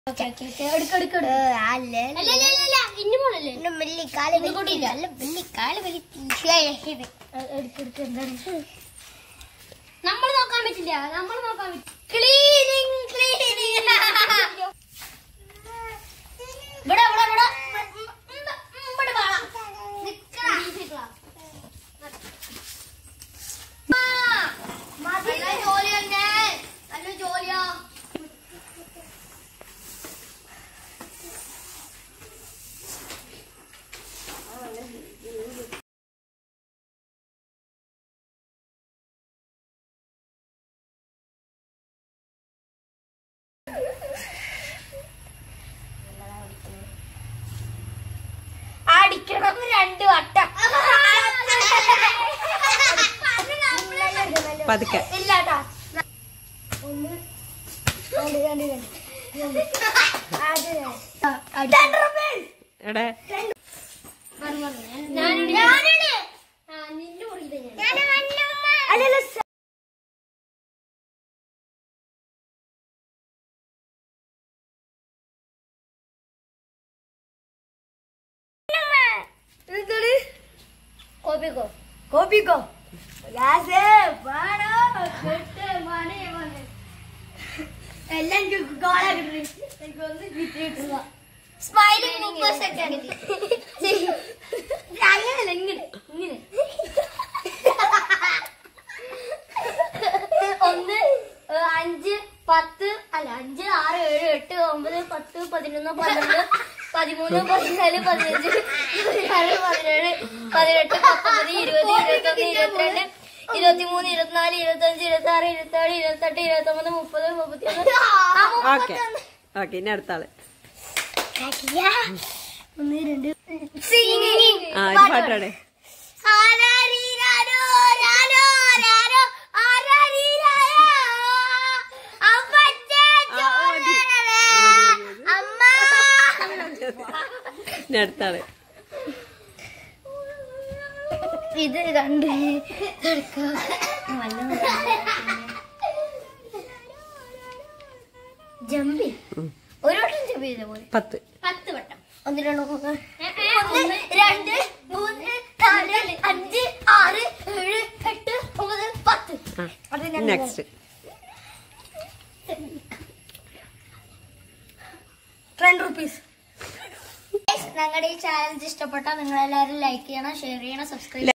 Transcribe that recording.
നമ്മൾ നോക്കാൻ പറ്റില്ല നമ്മൾ നോക്കാൻ പറ്റില്ല ക്ലീനിങ് ക്ലീനിങ് ഇവിടെ ഇവിടെ ഇവിടെ ഇവിടെ വേണം നിക്കടാ നല്ല ജോലി തന്നെ നല്ല ജോലിയാ അടിക്കണം രണ്ട് വട്ടം പതുക്കെ ഇല്ല കേട്ടോ ഒന്ന് രണ്ട് രണ്ട് രണ്ട് രണ്ട് എടെ ഞാനാണ് ആ, നിന്റെ മുറിയിലെ ഞാൻ. അല്ലല്ല സ- എന്താണ്? കോപ്പിക്കോ കോപ്പിക്കോ ഗ്യാസ് വേണോ കെട്ട് മണി വന്ന് എല്ലാം എനിക്ക് ഗോള കിട്ടി എനിക്ക് ഒന്ന് കിട്ടിയിട്ടില്ല സ്മൈലിംഗ് മുപ്പത് സെക്കൻഡ് അങ്ങനല്ല ഇങ്ങനെ ഇങ്ങനെ ഒന്ന് ഏഹ്, അഞ്ച് പത്ത് അല്ല അഞ്ച് ആറ് ഏഴ് എട്ട് ഒമ്പത് പത്ത് പതിനൊന്ന് പന്ത്രണ്ട് പതിമൂന്ന് പതിനാല് പതിനഞ്ച് പതിനാറ് പതിനേഴ് പതിനെട്ട് പത്തൊമ്പത് ഇരുപത് ഇരുപത്തൊന്ന് ഇരുപത്തിരണ്ട് ഇരുപത്തിമൂന്ന് ഇരുപത്തിനാല് ഇരുപത്തഞ്ച് ഇരുപത്തി ആറ് ഇരുപത്തി ഏഴ് ഇരുപത്തെട്ട് ഇരുപത്തൊമ്പത് മുപ്പത് മുപ്പത്തിയൊന്ന് ആ, ഓക്കെ മുപ്പത്തൊന്ന്. ഓക്കെ ഇനി അടുത്ത ആള് ഒന്ന് രണ്ട് സിംഗിങ് ആ ഒരു പാട്ടാടെ ആരാരീരാരോ, രാരോ, രാരോ, ആരാരീരാരോ, അമ്മച്ചേ ആ, മതി. ചോരരേ, മതി, മതി. അമ്മ. ഇനി അടുത്ത ആള് ഇത് കണ്ട് ജമ്പി ഒരു വട്ടം ജമ്പ് ചെയ്ത പോലെ പത്ത് പത്ത് വട്ടം ഒന്ന് രണ്ട് മൂന്ന് ഒന്ന് രണ്ട് മൂന്ന് നാല് അഞ്ച് ആറ് ഏഴ് എട്ട് ഒമ്പത് പത്ത് അത് ഞാൻ നെക്സ്റ്റ് ടെൻ റുപ്പീസ് ഞങ്ങളുടെ ഈ ചാലഞ്ച് ഇഷ്ടപ്പെട്ടാൽ നിങ്ങൾ എല്ലാവരും ലൈക്ക് ചെയ്യണം ഷെയർ ചെയ്യണം സബ്സ്ക്രൈബ്